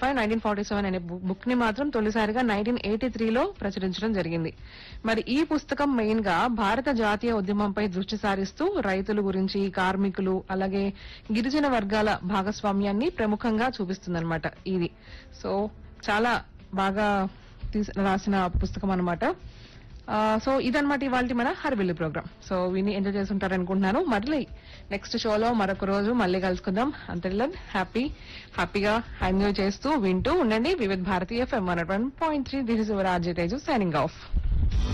five nineteen forty seven అనే book ని మాత్రం తొలిసారిగా నైన్టీన్ ఎయిటీ త్రీలో ప్రచురించడం జరిగింది మరి ఈ పుస్తకం మెయిన్ గా భారత జాతీయ ఉద్యమంపై దృష్టి సారిస్తూ రైతుల గురించి కార్మికులు అలాగే గిరిజన వర్గాల భాగస్వామ్యాన్ని ప్రముఖంగా చూపిస్తుందన్నమాట ఇది సో చాలా బాగా తీస్- రాసిన పుస్తకం అనమాట సో ఇదన్నమాట ఇవాళ మన హరిబిల్లి ప్రోగ్రామ్ సో విని ఎంజాయ్ చేస్తుంటారు అనుకుంటున్నాను మళ్ళీ నెక్స్ట్ షోలో మరొక రోజు మళ్ళీ కలుసుకుందాం అంతలో హ్యాపీ హ్యాపీగా ఎంజాయ్ చేస్తూ వింటూ ఉండండి Vividh Bharati FM one point three this is your RJ Teju signing of